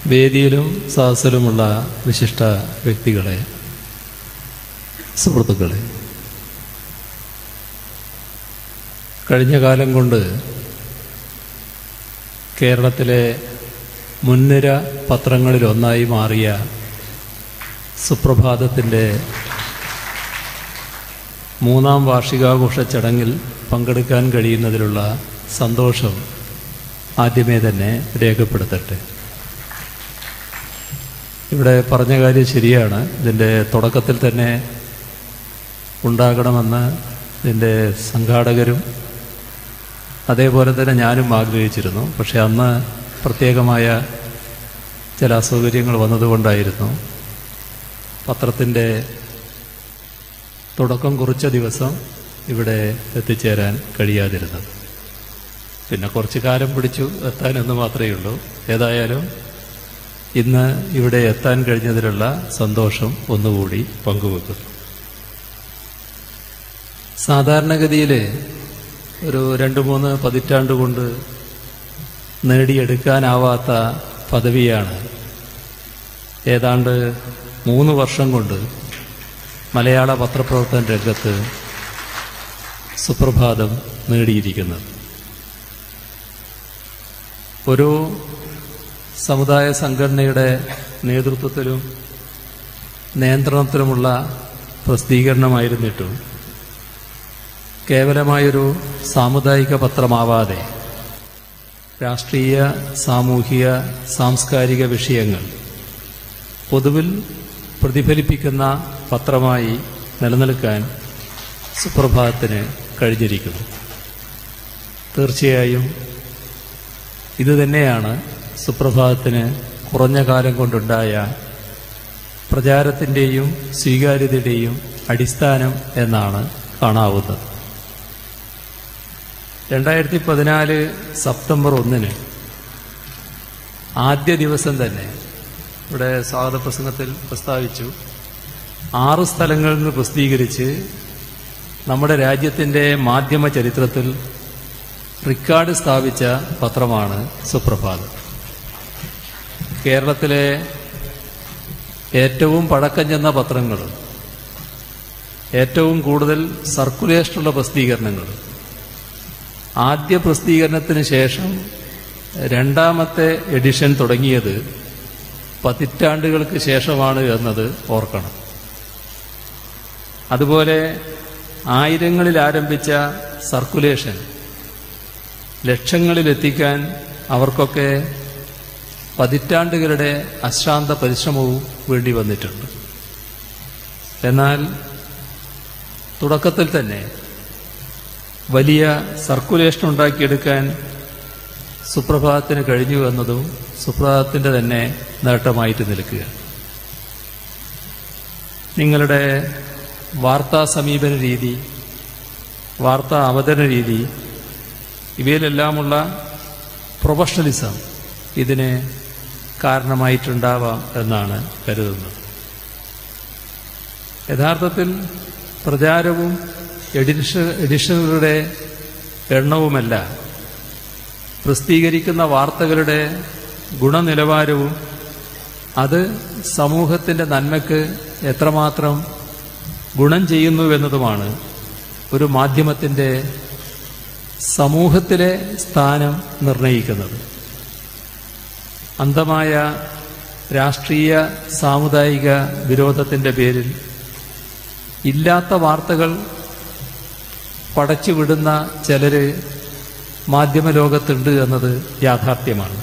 വേദിയിലും സദസ്സിലുമുള്ള വിശിഷ്ട വ്യക്തികളെ സുഹൃത്തുക്കളെ കഴിഞ്ഞ കാലം കൊണ്ട് കേരളത്തിലെ മുൻനിര പത്രങ്ങളിലൊന്നായി മാറിയ സുപ്രഭാതത്തിൻ്റെ മൂന്നാം വാർഷികാഘോഷ ചടങ്ങിൽ പങ്കെടുക്കാൻ കഴിയുന്നതിലുള്ള സന്തോഷം ആദ്യമേ തന്നെ രേഖപ്പെടുത്തട്ടെ ഇവിടെ പറഞ്ഞ കാര്യം ശരിയാണ് ഇതിൻ്റെ തുടക്കത്തിൽ തന്നെ ഉണ്ടാകണമെന്ന് ഇതിൻ്റെ സംഘാടകരും അതേപോലെ തന്നെ ഞാനും ആഗ്രഹിച്ചിരുന്നു പക്ഷെ അന്ന് പ്രത്യേകമായ ചില അസൗകര്യങ്ങൾ വന്നതുകൊണ്ടായിരുന്നു പത്രത്തിൻ്റെ തുടക്കം കുറിച്ച ദിവസം ഇവിടെ എത്തിച്ചേരാൻ കഴിയാതിരുന്നത് പിന്നെ കുറച്ച് കാലം പിടിച്ചു എത്താൻ എന്ന് മാത്രമേ ഉള്ളൂ ഏതായാലും ഇന്ന് ഇവിടെ എത്താൻ കഴിഞ്ഞതിലുള്ള സന്തോഷം ഒന്നുകൂടി പങ്കുവെക്കുന്നു സാധാരണഗതിയിൽ ഒരു രണ്ട് മൂന്ന് പതിറ്റാണ്ട് കൊണ്ട് നേടിയെടുക്കാനാവാത്ത പദവിയാണ് ഏതാണ്ട് മൂന്ന് വർഷം കൊണ്ട് മലയാള പത്രപ്രവർത്തന രംഗത്ത് സുപ്രഭാതം നേടിയിരിക്കുന്നത് ഒരു സമുദായ സംഘടനയുടെ നേതൃത്വത്തിലും നിയന്ത്രണത്തിലുമുള്ള പ്രസിദ്ധീകരണമായിരുന്നിട്ടും കേവലമായൊരു സാമുദായിക പത്രമാവാതെ രാഷ്ട്രീയ സാമൂഹിക സാംസ്കാരിക വിഷയങ്ങൾ പൊതുവിൽ പ്രതിഫലിപ്പിക്കുന്ന പത്രമായി നിലനിൽക്കാൻ സുപ്രഭാതത്തിന് കഴിഞ്ഞിരിക്കുന്നു തീർച്ചയായും ഇതുതന്നെയാണ് സുപ്രഭാതത്തിന് കുറഞ്ഞ കാലം കൊണ്ടുണ്ടായ പ്രചാരത്തിൻ്റെയും സ്വീകാര്യതയുടെയും അടിസ്ഥാനം എന്നാണ് കാണാവുന്നത് രണ്ടായിരത്തി പതിനാല് സെപ്റ്റംബർ ഒന്നിന് ആദ്യ ദിവസം തന്നെ ഇവിടെ സ്വാഗത പ്രസംഗത്തിൽ പ്രസ്താവിച്ചു ആറ് സ്ഥലങ്ങളിൽ നിന്ന് പ്രസിദ്ധീകരിച്ച് നമ്മുടെ രാജ്യത്തിൻ്റെ മാധ്യമ ചരിത്രത്തിൽ റിക്കാർഡ് സ്ഥാപിച്ച പത്രമാണ് സുപ്രഭാതം കേരളത്തിലെ ഏറ്റവും പഴക്കം ചെന്ന പത്രങ്ങൾ ഏറ്റവും കൂടുതൽ സർക്കുലേഷനുള്ള പ്രസിദ്ധീകരണങ്ങൾ ആദ്യ പ്രസിദ്ധീകരണത്തിന് ശേഷം രണ്ടാമത്തെ എഡിഷൻ തുടങ്ങിയത് പതിറ്റാണ്ടുകൾക്ക് ശേഷമാണ് എന്നത് ഓർക്കണം അതുപോലെ ആയിരങ്ങളിൽ ആരംഭിച്ച സർക്കുലേഷൻ ലക്ഷങ്ങളിലെത്തിക്കാൻ അവർക്കൊക്കെ പതിറ്റാണ്ടുകളുടെ അശ്രാന്ത പരിശ്രമവും വേണ്ടി വന്നിട്ടുണ്ട് എന്നാൽ തുടക്കത്തിൽ തന്നെ വലിയ സർക്കുലേഷൻ ഉണ്ടാക്കിയെടുക്കാൻ സുപ്രഭാതത്തിന് കഴിഞ്ഞു എന്നതും സുപ്രഭാതത്തിൻ്റെ തന്നെ നേട്ടമായിട്ട് നിൽക്കുക നിങ്ങളുടെ വാർത്താ സമീപന രീതി വാർത്താ അവതരണ രീതി ഇവയിലെല്ലാമുള്ള പ്രൊഫഷണലിസം ഇതിന് കാരണമായിട്ടുണ്ടാവാം എന്നാണ് കരുതുന്നത് യഥാർത്ഥത്തിൽ പ്രചാരവും എഡിഷ എഡിഷനുകളുടെ എണ്ണവുമല്ല പ്രസിദ്ധീകരിക്കുന്ന വാർത്തകളുടെ ഗുണനിലവാരവും അത് സമൂഹത്തിൻ്റെ നന്മയ്ക്ക് എത്രമാത്രം ഗുണം ചെയ്യുന്നുവെന്നതുമാണ് ഒരു മാധ്യമത്തിൻ്റെ സമൂഹത്തിലെ സ്ഥാനം നിർണയിക്കുന്നത് അന്ധമായ രാഷ്ട്രീയ സാമുദായിക വിരോധത്തിൻ്റെ പേരിൽ ഇല്ലാത്ത വാർത്തകൾ പടച്ചുവിടുന്ന ചിലര് മാധ്യമലോകത്തുണ്ട് എന്നത് യാഥാർത്ഥ്യമാണ്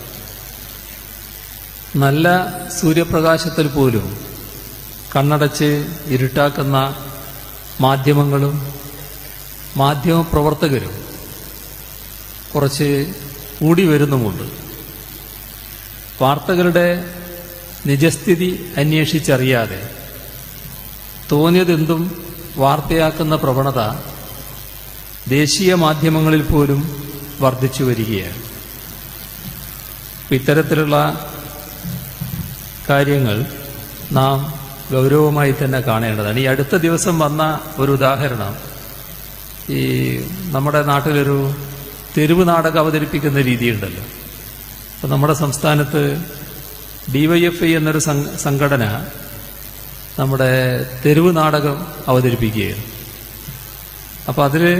നല്ല സൂര്യപ്രകാശത്തിൽ പോലും കണ്ണടച്ച് ഇരുട്ടാക്കുന്ന മാധ്യമങ്ങളും മാധ്യമപ്രവർത്തകരും കുറച്ച് കൂടി വരുന്നുമുണ്ട് വാർത്തകളുടെ നിജസ്ഥിതി അന്വേഷിച്ചറിയാതെ തോന്നിയതെന്തും വാർത്തയാക്കുന്ന പ്രവണത ദേശീയ മാധ്യമങ്ങളിൽ പോലും വർദ്ധിച്ചു വരികയാണ് ഇത്തരത്തിലുള്ള കാര്യങ്ങൾ നാം ഗൗരവമായി തന്നെ കാണേണ്ടതാണ് ഈ അടുത്ത ദിവസം വന്ന ഒരു ഉദാഹരണം ഈ നമ്മുടെ നാട്ടിലൊരു തെരുവ് നാടകം അവതരിപ്പിക്കുന്ന രീതിയുണ്ടല്ലോ അപ്പം നമ്മുടെ സംസ്ഥാനത്ത് ഡിവൈഎഫ്ഐ എന്നൊരു സംഘ- സംഘടന നമ്മുടെ തെരുവ് നാടകം അവതരിപ്പിക്കുകയാണ് അപ്പൊ അതില്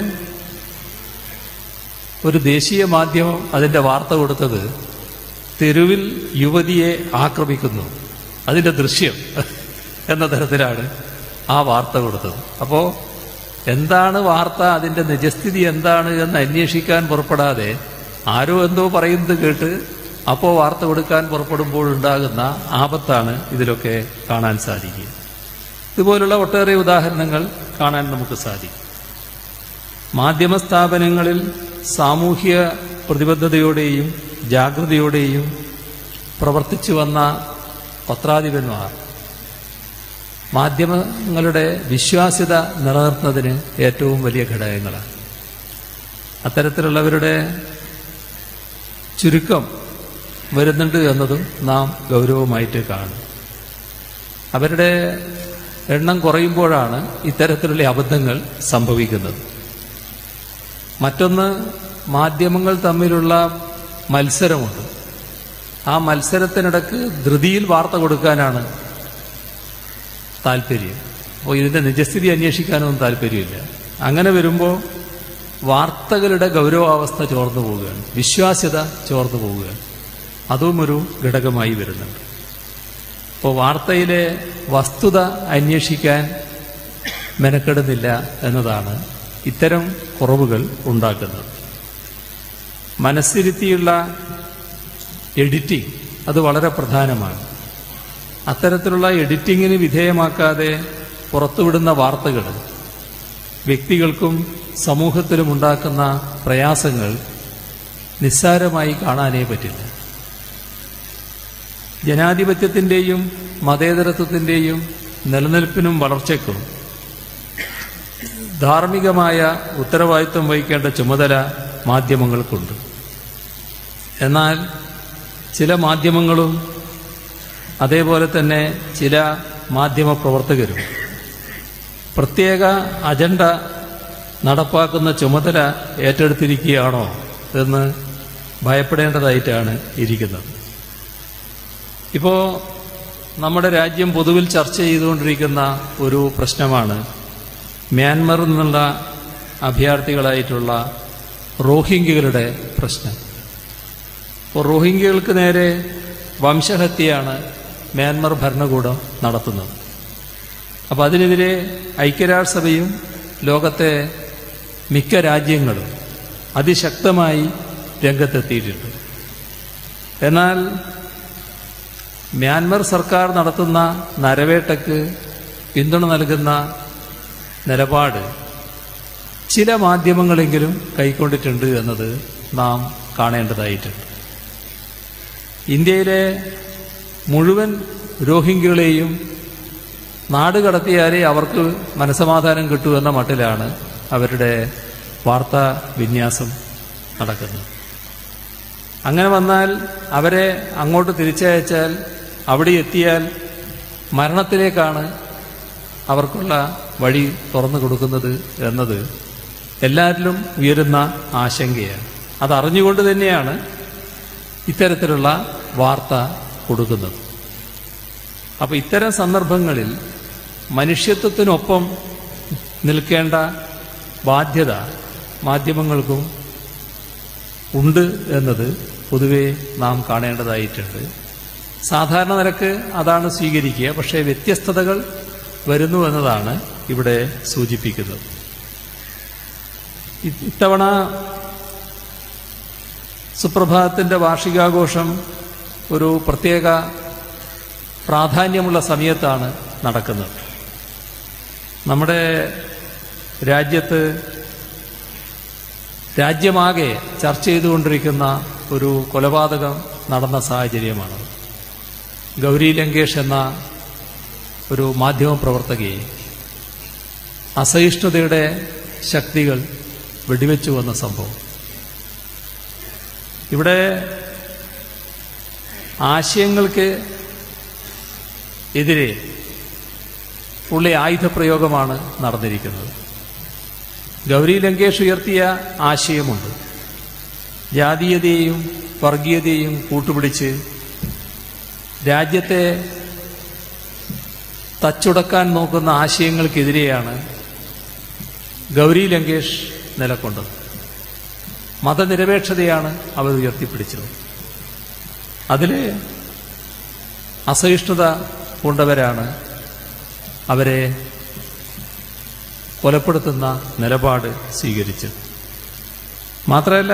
ഒരു ദേശീയ മാധ്യമം അതിന്റെ വാർത്ത കൊടുത്തത് തെരുവിൽ യുവതിയെ ആക്രമിക്കുന്നു അതിന്റെ ദൃശ്യം എന്ന തരത്തിലാണ് ആ വാർത്ത കൊടുത്തത് അപ്പോ എന്താണ് വാർത്ത അതിന്റെ നിജസ്ഥിതി എന്താണ് എന്ന് അന്വേഷിക്കാൻ പുറപ്പെടാതെ ആരോ എന്തോ പറയുന്നത് കേട്ട് അപ്പോ വാർത്ത കൊടുക്കാൻ പുറപ്പെടുമ്പോഴുണ്ടാകുന്ന ആപത്താണ് ഇതിലൊക്കെ കാണാൻ സാധിക്കുക ഇതുപോലുള്ള ഒട്ടേറെ ഉദാഹരണങ്ങൾ കാണാൻ നമുക്ക് സാധിക്കും മാധ്യമ സ്ഥാപനങ്ങളിൽ സാമൂഹ്യ പ്രതിബദ്ധതയോടെയും ജാഗ്രതയോടെയും പ്രവർത്തിച്ചു വന്ന പത്രാധിപന്മാർ മാധ്യമങ്ങളുടെ വിശ്വാസ്യത നിലനിർത്തുന്നതിന് ഏറ്റവും വലിയ ഘടകങ്ങളാണ് അത്തരത്തിലുള്ളവരുടെ ചുരുക്കം വരുന്നുണ്ട് എന്നതും നാം ഗൗരവമായിട്ട് കാണും അവരുടെ എണ്ണം കുറയുമ്പോഴാണ് ഇത്തരത്തിലുള്ള അബദ്ധങ്ങൾ സംഭവിക്കുന്നത് മറ്റൊന്ന് മാധ്യമങ്ങൾ തമ്മിലുള്ള മത്സരമുണ്ട് ആ മത്സരത്തിനിടക്ക് ധൃതിയിൽ വാർത്ത കൊടുക്കാനാണ് താല്പര്യം അപ്പോൾ ഇതിന്റെ നിജസ്ഥിതി അന്വേഷിക്കാനൊന്നും താല്പര്യമില്ല അങ്ങനെ വരുമ്പോൾ വാർത്തകളുടെ ഗൗരവാവസ്ഥ ചോർന്നു പോവുകയാണ് വിശ്വാസ്യത ചോർന്നു പോവുകയാണ് അതും ഒരു ഘടകമായി വരുന്നുണ്ട് അപ്പോൾ വാർത്തയിലെ വസ്തുത അന്വേഷിക്കാൻ മെനക്കെടുന്നില്ല എന്നതാണ് ഇത്തരം കുറവുകൾ ഉണ്ടാക്കുന്നത് മനസ്സിരുത്തിയുള്ള എഡിറ്റിംഗ് അത് വളരെ പ്രധാനമാണ് അത്തരത്തിലുള്ള എഡിറ്റിങ്ങിന് വിധേയമാക്കാതെ പുറത്തുവിടുന്ന വാർത്തകൾ വ്യക്തികൾക്കും സമൂഹത്തിലും ഉണ്ടാക്കുന്ന പ്രയാസങ്ങൾ നിസ്സാരമായി കാണാനേ പറ്റില്ല ജനാധിപത്യത്തിന്റെയും മതേതരത്വത്തിന്റെയും നിലനിൽപ്പിനും വളർച്ചയ്ക്കും ധാർമ്മികമായ ഉത്തരവാദിത്വം വഹിക്കേണ്ട ചുമതല മാധ്യമങ്ങൾക്കുണ്ട് എന്നാൽ ചില മാധ്യമങ്ങളും അതേപോലെ തന്നെ ചില മാധ്യമ പ്രവർത്തകരും പ്രത്യേക അജണ്ട നടപ്പാക്കുന്ന ചുമതല ഏറ്റെടുത്തിരിക്കുകയാണോ എന്ന് ഭയപ്പെടേണ്ടതായിട്ടാണ് ഇരിക്കുന്നത് ഇപ്പോ നമ്മുടെ രാജ്യം പൊതുവിൽ ചർച്ച ചെയ്തുകൊണ്ടിരിക്കുന്ന ഒരു പ്രശ്നമാണ് മ്യാൻമറിൽ നിന്നുള്ള അഭയാർത്ഥികളായിട്ടുള്ള റോഹിംഗ്യകളുടെ പ്രശ്നം അപ്പോൾ റോഹിംഗ്യകൾക്ക് നേരെ വംശഹത്യയാണ് മ്യാൻമർ ഭരണകൂടം നടത്തുന്നത് അപ്പോൾ അതിനെതിരെ ഐക്യരാഷ്ട്രസഭയും ലോകത്തെ മിക്ക രാജ്യങ്ങളും അതിശക്തമായി രംഗത്തെത്തിയിട്ടുണ്ട് എന്നാൽ മ്യാൻമർ സർക്കാർ നടത്തുന്ന നരവേട്ടക്ക് പിന്തുണ നൽകുന്ന നിലപാട് ചില മാധ്യമങ്ങളെങ്കിലും കൈക്കൊണ്ടിട്ടുണ്ട് എന്നത് നാം കാണേണ്ടതായിട്ടുണ്ട് ഇന്ത്യയിലെ മുഴുവൻ രോഹിംഗ്യകളെയും നാട് കടത്തിയാലേ അവർക്ക് മനസമാധാനം കിട്ടൂ എന്ന മട്ടിലാണ് അവരുടെ വാർത്താ വിന്യാസം നടക്കുന്നത് അങ്ങനെ വന്നാൽ അവരെ അങ്ങോട്ട് തിരിച്ചയച്ചാൽ അവിടെ എത്തിയാൽ മരണത്തിലേക്കാണ് അവർക്കുള്ള വഴി തുറന്നു കൊടുക്കുന്നത് എന്നത് എല്ലാവരിലും ഉയരുന്ന ആശങ്കയാണ് അതറിഞ്ഞുകൊണ്ട് തന്നെയാണ് ഇത്തരത്തിലുള്ള വാർത്ത കൊടുക്കുന്നത് അപ്പൊ ഇത്തരം സന്ദർഭങ്ങളിൽ മനുഷ്യത്വത്തിനൊപ്പം നിൽക്കേണ്ട ബാധ്യത മാധ്യമങ്ങൾക്കും ഉണ്ട് എന്നത് പൊതുവെ നാം കാണേണ്ടതായിട്ടുണ്ട് സാധാരണ നിരക്ക് അതാണ് സ്വീകരിക്കുക പക്ഷേ വ്യത്യസ്തതകൾ വരുന്നു എന്നതാണ് ഇവിടെ സൂചിപ്പിക്കുന്നത് ഇ- ഇത്തവണ സുപ്രഭാതത്തിന്റെ വാർഷികാഘോഷം ഒരു പ്രത്യേക പ്രാധാന്യമുള്ള സമയത്താണ് നടക്കുന്നത് നമ്മുടെ രാജ്യത്ത് രാജ്യമാകെ ചർച്ച ചെയ്തുകൊണ്ടിരിക്കുന്ന ഒരു കൊലപാതകം നടന്ന സാഹചര്യമാണ് ഗൗരി ലങ്കേഷ് എന്ന ഒരു മാധ്യമ പ്രവർത്തകയെ അസഹിഷ്ണുതയുടെ ശക്തികൾ വെടിവെച്ചു വന്ന സംഭവം ഇവിടെ ആശയങ്ങൾക്ക് എതിരെ ഉള്ള ആയുധപ്രയോഗമാണ് നടന്നിരിക്കുന്നത് ഗൗരി ലങ്കേഷ് ഉയർത്തിയ ആശയമുണ്ട് ജാതീയതയെയും വർഗീയതയെയും കൂട്ടുപിടിച്ച് രാജ്യത്തെ തച്ചുടക്കാൻ നോക്കുന്ന ആശയങ്ങൾക്കെതിരെയാണ് ഗൗരി ലങ്കേഷ് നിലകൊണ്ടത് മതനിരപേക്ഷതയാണ് അവർ ഉയർത്തിപ്പിടിച്ചത് അതിൽ അസഹിഷ്ണുത കൊണ്ടവരാണ് അവരെ കൊലപ്പെടുത്തുന്ന നിലപാട് സ്വീകരിച്ചത് മാത്രമല്ല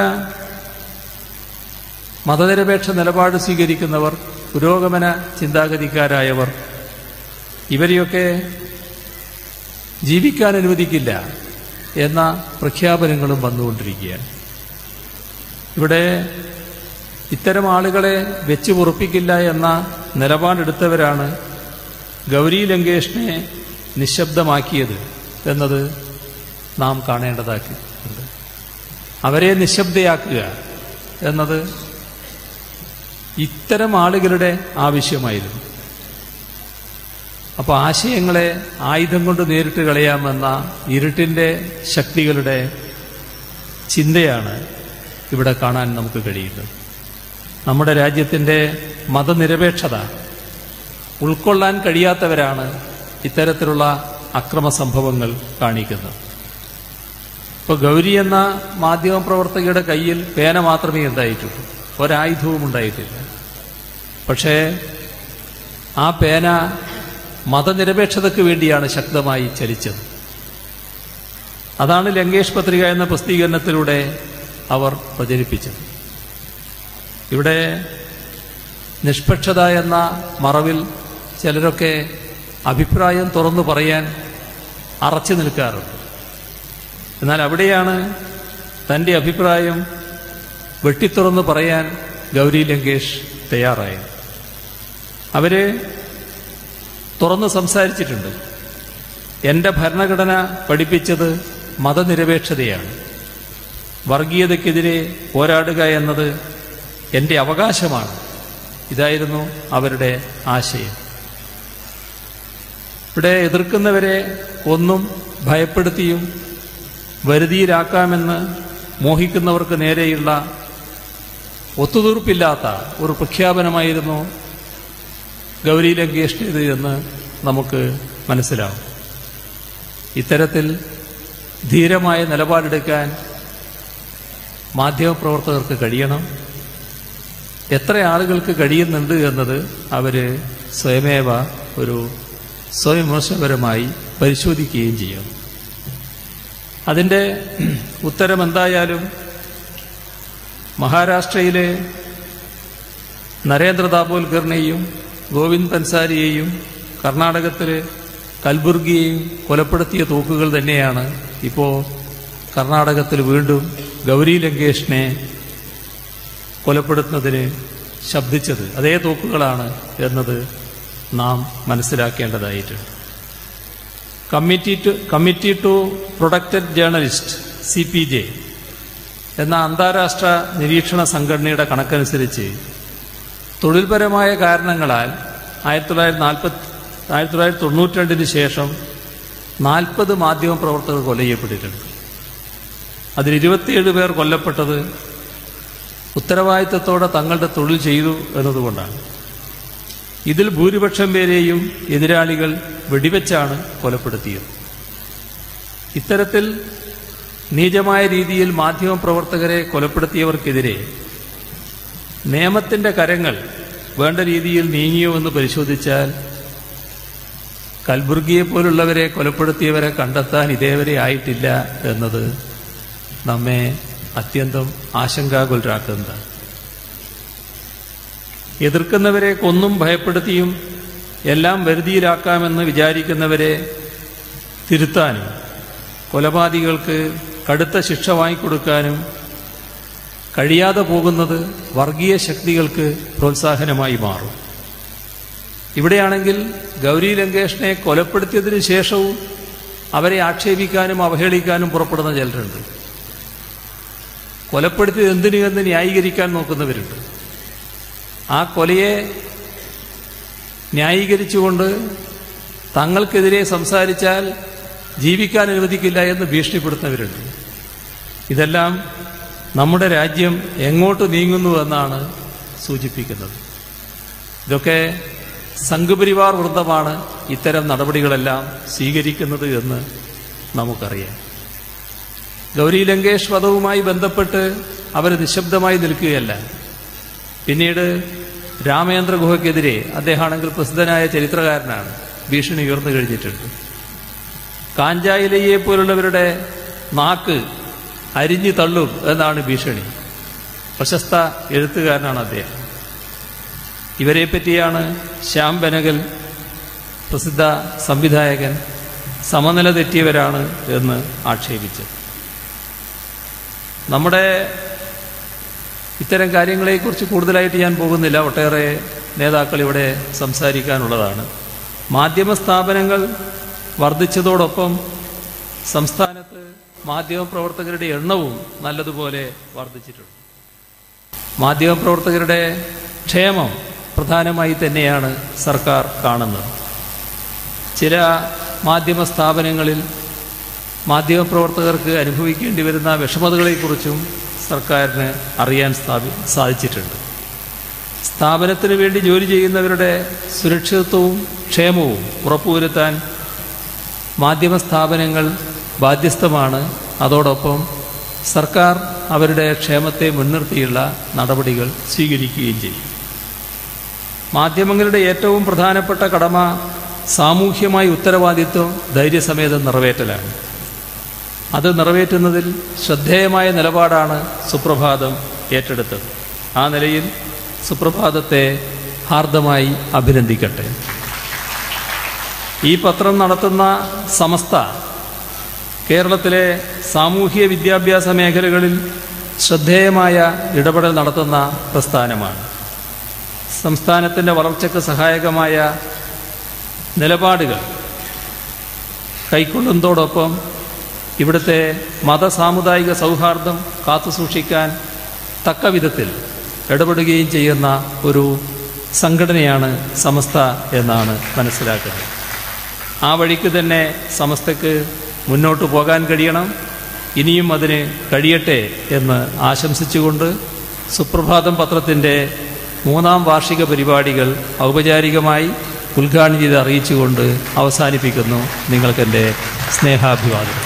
മതനിരപേക്ഷ നിലപാട് സ്വീകരിക്കുന്നവർ പുരോഗമന ചിന്താഗതിക്കാരായവർ ഇവരെയൊക്കെ ജീവിക്കാൻ അനുവദിക്കില്ല എന്ന പ്രഖ്യാപനങ്ങളും വന്നുകൊണ്ടിരിക്കുകയാണ് ഇവിടെ ഇത്തരം ആളുകളെ വെച്ച് പൊറുപ്പിക്കില്ല എന്ന നിലപാടെടുത്തവരാണ് ഗൗരി ലങ്കേഷിനെ നിശബ്ദമാക്കിയത് എന്നത് നാം കാണേണ്ടതാക്കിയിട്ടുണ്ട് അവരെ നിശബ്ദയാക്കുക എന്നത് ഇത്തരം ആളുകളുടെ ആവശ്യമായിരുന്നു അപ്പോൾ ആശയങ്ങളെ ആയുധം കൊണ്ട് നേരിട്ട് കളയാമെന്ന ഇരുട്ടിൻ്റെ ശക്തികളുടെ ചിന്തയാണ് ഇവിടെ കാണാൻ നമുക്ക് കഴിയുന്നത് നമ്മുടെ രാജ്യത്തിൻ്റെ മതനിരപേക്ഷത ഉൾക്കൊള്ളാൻ കഴിയാത്തവരാണ് ഇത്തരത്തിലുള്ള അക്രമ സംഭവങ്ങൾ കാണിക്കുന്നത് ഇപ്പോൾ ഗൗരി എന്ന മാധ്യമപ്രവർത്തകയുടെ കയ്യിൽ പേന മാത്രമേ ഉണ്ടായിട്ടുള്ളൂ ഒരായുധവും ഉണ്ടായിട്ടില്ല പക്ഷേ ആ പേന മതനിരപേക്ഷതയ്ക്ക് വേണ്ടിയാണ് ശക്തമായി ചലിച്ചത് അതാണ് ലങ്കേഷ് പത്രിക എന്ന പ്രസിദ്ധീകരണത്തിലൂടെ അവർ പ്രചരിപ്പിച്ചത് ഇവിടെ നിഷ്പക്ഷത എന്ന മറവിൽ ചിലരൊക്കെ അഭിപ്രായം തുറന്നു പറയാൻ അറച്ചു നിൽക്കാറുണ്ട് എന്നാൽ അവിടെയാണ് തൻ്റെ അഭിപ്രായം വെട്ടിത്തുറന്ന് പറയാൻ ഗൗരി ലങ്കേഷ് തയ്യാറായത് അവര് തുറന്ന് സംസാരിച്ചിട്ടുണ്ട് എൻ്റെ ഭരണഘടന പഠിപ്പിച്ചത് മതനിരപേക്ഷതയാണ് വർഗീയതയ്ക്കെതിരെ പോരാടുക എന്നത് എൻ്റെ അവകാശമാണ് ഇതായിരുന്നു അവരുടെ ആശയം ഇവിടെ എതിർക്കുന്നവരെ ഒന്നും ഭയപ്പെടുത്തിയും വരുതിയിലാക്കാമെന്ന് മോഹിക്കുന്നവർക്ക് നേരെയുള്ള ഒത്തുതീർപ്പില്ലാത്ത ഒരു പ്രഖ്യാപനമായിരുന്നു ഗൗരി ലങ്കേഷിൻ്റേത് എന്ന് നമുക്ക് മനസ്സിലാവും ഇത്തരത്തിൽ ധീരമായ നിലപാടെടുക്കാൻ മാധ്യമപ്രവർത്തകർക്ക് കഴിയണം എത്ര ആളുകൾക്ക് കഴിയുന്നുണ്ട് എന്നത് അവർ സ്വയമേവ ഒരു സ്വയംവിമർശനപരമായി പരിശോധിക്കുകയും ചെയ്യണം അതിൻ്റെ ഉത്തരം എന്തായാലും മഹാരാഷ്ട്രയിലെ നരേന്ദ്ര ദാബോൽക്കറിനെയും ഗോവിന്ദ് പൻസാരിയെയും കർണാടകത്തിലെ കൽബുർഗിയെയും കൊലപ്പെടുത്തിയ തോക്കുകൾ തന്നെയാണ് ഇപ്പോൾ കർണാടകത്തിൽ വീണ്ടും ഗൗരി ലങ്കേഷിനെ കൊലപ്പെടുത്തുന്നതിന് ശബ്ദിച്ചത് അതേ തോക്കുകളാണ് എന്നത് നാം മനസ്സിലാക്കേണ്ടതായിട്ടുണ്ട് committee to committee to protected journalist C P J എന്ന അന്താരാഷ്ട്ര നിരീക്ഷണ സംഘടനയുടെ കണക്കനുസരിച്ച് തൊഴിൽപരമായ കാരണങ്ങളാൽ ആയിരത്തി തൊള്ളായിരത്തി നാൽപ്പത്തി ആയിരത്തി തൊള്ളായിരത്തി തൊണ്ണൂറ്റി രണ്ടിന് ശേഷം നാൽപ്പത് മാധ്യമപ്രവർത്തകർ കൊല ചെയ്യപ്പെട്ടിട്ടുണ്ട് അതിൽ ഇരുപത്തിയേഴ് പേർ കൊല്ലപ്പെട്ടത് ഉത്തരവാദിത്തത്തോടെ തങ്ങളുടെ തൊഴിൽ ചെയ്തു എന്നതുകൊണ്ടാണ് ഇതിൽ ഭൂരിപക്ഷം പേരെയും എതിരാളികൾ വെടിവെച്ചാണ് കൊലപ്പെടുത്തിയത് ഇത്തരത്തിൽ നീചമായ രീതിയിൽ മാധ്യമപ്രവർത്തകരെ കൊലപ്പെടുത്തിയവർക്കെതിരെ നിയമത്തിന്റെ കരങ്ങൾ വേണ്ട രീതിയിൽ നീങ്ങിയോ എന്ന് പരിശോധിച്ചാൽ കൽബുർഗിയെ പോലുള്ളവരെ കൊലപ്പെടുത്തിയവരെ കണ്ടെത്താൻ ഇതേവരെ ആയിട്ടില്ല എന്നത് നമ്മെ അത്യന്തം ആശങ്കാകുലരാക്കുന്നതാണ് എതിർക്കുന്നവരെ കൊന്നും ഭയപ്പെടുത്തിയും എല്ലാം വരുതിയിലാക്കാമെന്ന് വിചാരിക്കുന്നവരെ തിരുത്താനും കൊലപാതകികൾക്ക് കടുത്ത ശിക്ഷ വാങ്ങിക്കൊടുക്കാനും കഴിയാതെ പോകുന്നത് വർഗീയ ശക്തികൾക്ക് പ്രോത്സാഹനമായി മാറും ഇവിടെയാണെങ്കിൽ ഗൗരി ലങ്കേഷിനെ കൊലപ്പെടുത്തിയതിനു ശേഷവും അവരെ ആക്ഷേപിക്കാനും അവഹേളിക്കാനും പുറപ്പെടുന്ന ചിലരുണ്ട് കൊലപ്പെടുത്തിയത് എന്തിനു എന്ന് ന്യായീകരിക്കാൻ നോക്കുന്നവരുണ്ട് ആ കൊലയെ ന്യായീകരിച്ചുകൊണ്ട് തങ്ങൾക്കെതിരെ സംസാരിച്ചാൽ ജീവിക്കാൻ അനുവദിക്കില്ല എന്ന് ഭീഷണിപ്പെടുത്തുന്നവരുണ്ട് ഇതെല്ലാം നമ്മുടെ രാജ്യം എങ്ങോട്ട് നീങ്ങുന്നു എന്നാണ് സൂചിപ്പിക്കുന്നത് ഇതൊക്കെ സംഘപരിവാർ വൃന്ദമാണ് ഇത്തരം നടപടികളെല്ലാം സ്വീകരിക്കുന്നത് എന്ന് നമുക്കറിയാം ഗൗരി ലങ്കേഷ് വധവുമായി ബന്ധപ്പെട്ട് അവർ നിശബ്ദമായി നിൽക്കുകയല്ല പിന്നീട് രാമേന്ദ്ര ഗുഹയ്ക്കെതിരെ അദ്ദേഹമാണെങ്കിൽ പ്രസിദ്ധനായ ചരിത്രകാരനാണ് ഭീഷണി ഉയർന്നു കഴിഞ്ഞിട്ടുണ്ട് കാഞ്ചായിലയെ പോലുള്ളവരുടെ നാക്ക് അരിഞ്ഞു തള്ളും എന്നാണ് ഭീഷണി പ്രശസ്ത എഴുത്തുകാരനാണ് അദ്ദേഹം ഇവരെ പറ്റിയാണ് ശ്യാം ബനഗൽ പ്രസിദ്ധ സംവിധായകൻ സമനില തെറ്റിയവരാണ് എന്ന് ആക്ഷേപിച്ചത് നമ്മുടെ ഇത്തരം കാര്യങ്ങളെക്കുറിച്ച് കൂടുതലായിട്ട് ഞാൻ പോകുന്നില്ല ഒട്ടേറെ നേതാക്കൾ ഇവിടെ സംസാരിക്കാനുള്ളതാണ് മാധ്യമ സ്ഥാപനങ്ങൾ വർദ്ധിച്ചതോടൊപ്പം സംസ്ഥാനത്ത് മാധ്യമപ്രവർത്തകരുടെ എണ്ണവും നല്ലതുപോലെ വർദ്ധിച്ചിട്ടുണ്ട് മാധ്യമപ്രവർത്തകരുടെ ക്ഷേമം പ്രധാനമായി തന്നെയാണ് സർക്കാർ കാണുന്നത് ചില മാധ്യമ സ്ഥാപനങ്ങളിൽ മാധ്യമപ്രവർത്തകർക്ക് അനുഭവിക്കേണ്ടി വരുന്ന വിഷമതകളെക്കുറിച്ചും സർക്കാരിന് അറിയാൻ സ്ഥാപി സാധിച്ചിട്ടുണ്ട് സ്ഥാപനത്തിന് വേണ്ടി ജോലി ചെയ്യുന്നവരുടെ സുരക്ഷിതത്വവും ക്ഷേമവും ഉറപ്പുവരുത്താൻ മാധ്യമ സ്ഥാപനങ്ങൾ ബാധ്യസ്ഥമാണ് അതോടൊപ്പം സർക്കാർ അവരുടെ ക്ഷേമത്തെ മുൻനിർത്തിയുള്ള നടപടികൾ സ്വീകരിക്കുകയും ചെയ്യും മാധ്യമങ്ങളുടെ ഏറ്റവും പ്രധാനപ്പെട്ട കടമ സാമൂഹ്യമായ ഉത്തരവാദിത്വം ധൈര്യസമേതം നിറവേറ്റലാണ് അത് നിറവേറ്റുന്നതിൽ ശ്രദ്ധേയമായ നിലപാടാണ് സുപ്രഭാതം ഏറ്റെടുത്തത് ആ നിലയിൽ സുപ്രഭാതത്തെ ഹാർദമായി അഭിനന്ദിക്കട്ടെ ഈ പത്രം നടത്തുന്ന സമസ്ത കേരളത്തിലെ സാമൂഹിക വിദ്യാഭ്യാസ മേഖലകളിൽ ശ്രദ്ധേയമായ ഇടപെടൽ നടത്തുന്ന പ്രസ്ഥാനമാണ് സംസ്ഥാനത്തിൻ്റെ വളർച്ചയ്ക്ക് സഹായകമായ നിലപാടുകൾ കൈക്കൊള്ളുന്നതോടൊപ്പം ഇവിടുത്തെ മത സാമുദായിക സൗഹാർദ്ദം കാത്തുസൂക്ഷിക്കാൻ തക്ക വിധത്തിൽ ഇടപെടുകയും ചെയ്യുന്ന ഒരു സംഘടനയാണ് സമസ്ത എന്നാണ് മനസ്സിലാക്കുന്നത് ആ വഴിക്ക് തന്നെ സമസ്തക്ക് മുന്നോട്ട് പോകാൻ കഴിയണം ഇനിയും അതിന് കഴിയട്ടെ എന്ന് ആശംസിച്ചുകൊണ്ട് സുപ്രഭാതം പത്രത്തിൻ്റെ മൂന്നാം വാർഷിക പരിപാടികൾ ഔപചാരികമായി ഉദ്ഘാടനം ചെയ്ത് അറിയിച്ചുകൊണ്ട് അവസാനിപ്പിക്കുന്നു നിങ്ങൾക്കെൻ്റെ സ്നേഹാഭിവാദം